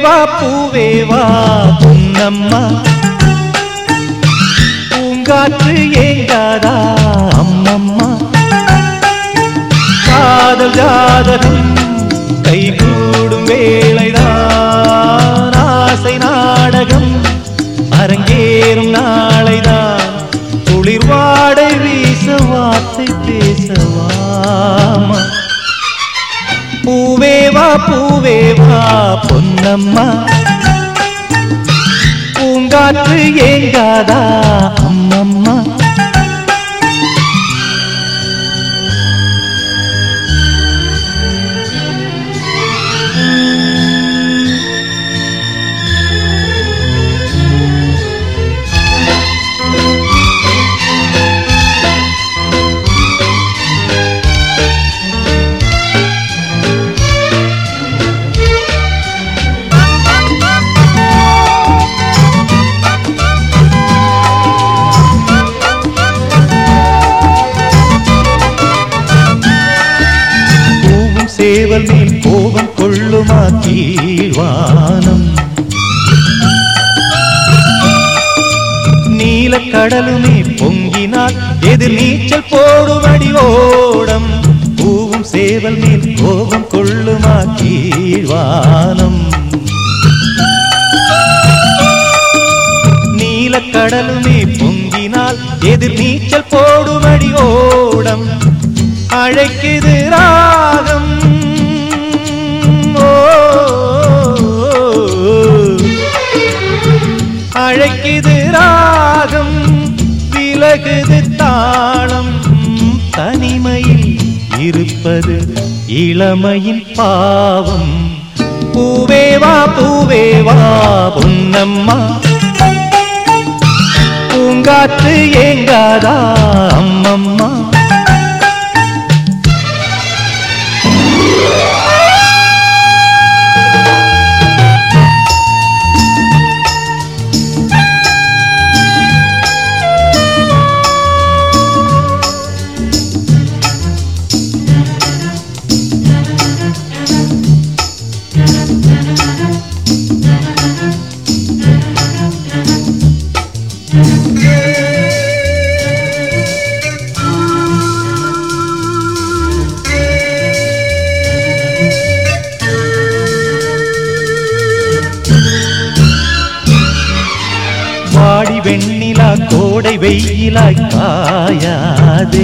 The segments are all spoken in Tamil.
வா பூவே வா பொன்னம்மா பூங்காற்று ஏங்காதா அம்மம்மா காதல் ஜாதகம் கைகூடும் வேளைதான் ஆசை நாடகம் அரங்கேறும் நாளைதான் குளிர் வாடை வீச வார்த்தை பேசவாமா பூவே வா பூவே வா பொன்னம்மா பூங்காற்று ஏங்காதா அம்மம்மா பூவும் சேவல் மேல் கோபம் கொள்ளுமா கீழ்வானம் நீல கடலுமே பொங்கினால் எதிர் நீச்சல் போடுமடி ஓடம் பூவும் சேவல் மேல் கோபம் கொள்ளுமா கீழ்வானம் நீல கடலுமே பொங்கினால் எதிர் நீச்சல் போடுமடி ஓடம் அழைக்குது ராகம் ஓ, அழைக்குது ராகம் விலகுது தாளம் தனிமையில் இருப்பது இளமையின் பாவம் பூவே வா பூவே வா பொன்னம்மா பூங்காற்று ஏங்காதா அம்மம்மா வாடி வெண்ணிலா கோடை வெயிலாய் காயாதே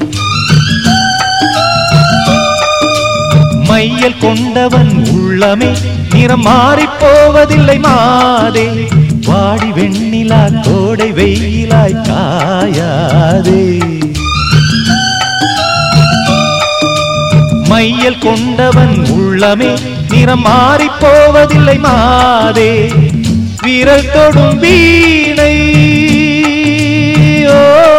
மையல் கொண்டவன் உள்ளமே நிறம் மாறிப் போவதில்லை மாதே வாடி வெண்ணிலா கோடை வெயிலாய் காயாதே மையல் கொண்டவன் உள்ளமே நிறம் மாறிப் போவதில்லை மாதே விரல் தொடும் வீணை ஓ,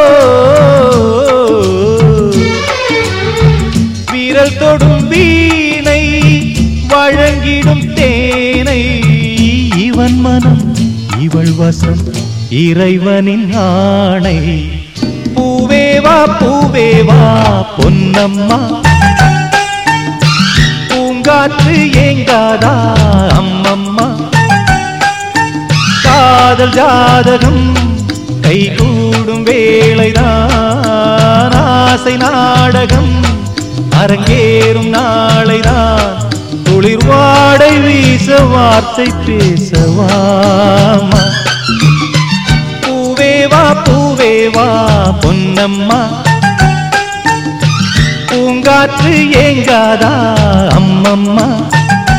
விரல் தொடும் வீணை வழங்கிடும் தேனை இவன் மனம் இவள் வசம் இறைவனின் ஆணை பூவே வா பூவே வா பொன்னம்மா பூங்காற்று ஏங்காதா அம்மம்மா காதல் ஜாதகம் கைகூடும் வேளைதான் ஆசை நாடகம் அரங்கேறும் நாளைதான் குளிர் வாடை வீச வார்த்தை பேசவாமா பூவே வா பூவே வா பொன்னம்மா பூங்காற்று ஏங்காதா அம்மம்மா